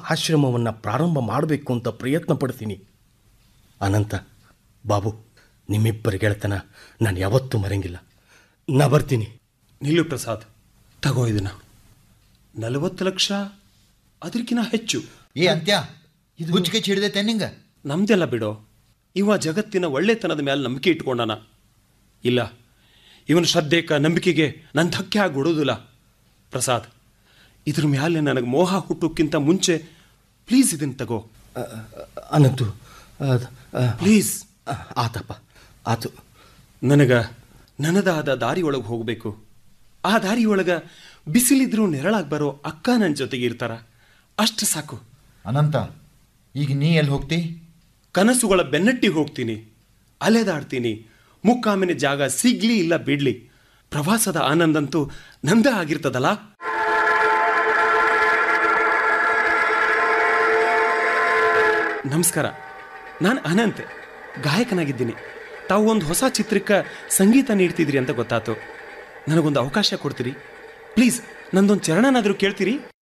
ಆಶ್ರಮವನ್ನು ಪ್ರಾರಂಭ ಮಾಡಬೇಕು ಅಂತ ಪ್ರಯತ್ನ ಪಡ್ತೀನಿ ಅನಂತ ಬಾಬು ನಿಮ್ಮಿಬ್ಬರ ಗೆಳೆತನ ನಾನು ಯಾವತ್ತೂ ಮರೆಯಂಗಿಲ್ಲ ನಾ ಬರ್ತೀನಿ ನಿಲ್ಲು ಪ್ರಸಾದ್ ತಗೋ ಇದನ್ನ ನಲವತ್ತು ಲಕ್ಷ ಅದಕ್ಕಿಂತ ಹೆಚ್ಚು ಏ ಅಂತ್ಯ ಹುಚ್ಚಿಗೆ ಹಿಡ್ದೈತೆ ನಿಂಗ ನಮ್ದೆಲ್ಲ ಬಿಡೋ ಇವ ಜಗತ್ತಿನ ಒಳ್ಳೆತನದ ಮೇಲೆ ನಂಬಿಕೆ ಇಟ್ಕೊಂಡಾನ ಇಲ್ಲ ಇವನ ಶ್ರದ್ಧೆಕ ನಂಬಿಕೆಗೆ ನನ್ನ ಧಕ್ಕೆ ಆಗಿಬಿಡೋದಿಲ್ಲ ಪ್ರಸಾದ್ ಇದ್ರ ಮ್ಯಾಲೆ ನನಗೆ ಮೋಹ ಹುಟ್ಟೋಕ್ಕಿಂತ ಮುಂಚೆ ಪ್ಲೀಸ್ ಇದನ್ನ ತಗೋ ಅ, ಅ, ಅನಂತು ಅದ್, ಅ, ಪ್ಲೀಸ್ ಅ, ಆತಪ್ಪ ಆತು ನನಗ ನನ್ನದಾದ ದಾರಿಯೊಳಗೆ ಹೋಗಬೇಕು ಆ ದಾರಿಯೊಳಗ ಬಿಸಿಲಿದ್ರೂ ನೆರಳಾಗಿ ಬರೋ ಅಕ್ಕ ನನ್ನ ಜೊತೆಗೆ ಇರ್ತಾರ ಅಷ್ಟು ಸಾಕು ಅನಂತ ಈಗ ನೀ ಎಲ್ಲಿ ಹೋಗ್ತಿ ಕನಸುಗಳ ಬೆನ್ನಟ್ಟಿ ಹೋಗ್ತೀನಿ ಅಲೆದಾಡ್ತೀನಿ ಮುಕ್ಕಾಮಿನ ಜಾಗ ಸಿಗ್ಲಿ ಇಲ್ಲ ಬಿಡ್ಲಿ ಪ್ರವಾಸದ ಆನಂದಂತೂ ನಂದೇ ಆಗಿರ್ತದಲ್ಲ ನಮಸ್ಕಾರ ನಾನು ಅನಂತ್ ಗಾಯಕನಾಗಿದ್ದೀನಿ ತಾವು ಒಂದು ಹೊಸ ಚಿತ್ರಕ್ಕೆ ಸಂಗೀತ ನೀಡ್ತಿದ್ರಿ ಅಂತ ಗೊತ್ತಾತು ನನಗೊಂದು ಅವಕಾಶ ಕೊಡ್ತೀರಿ ಪ್ಲೀಸ್ ನಂದೊಂದು ಚರಣನಾದರೂ ಕೇಳ್ತೀರಿ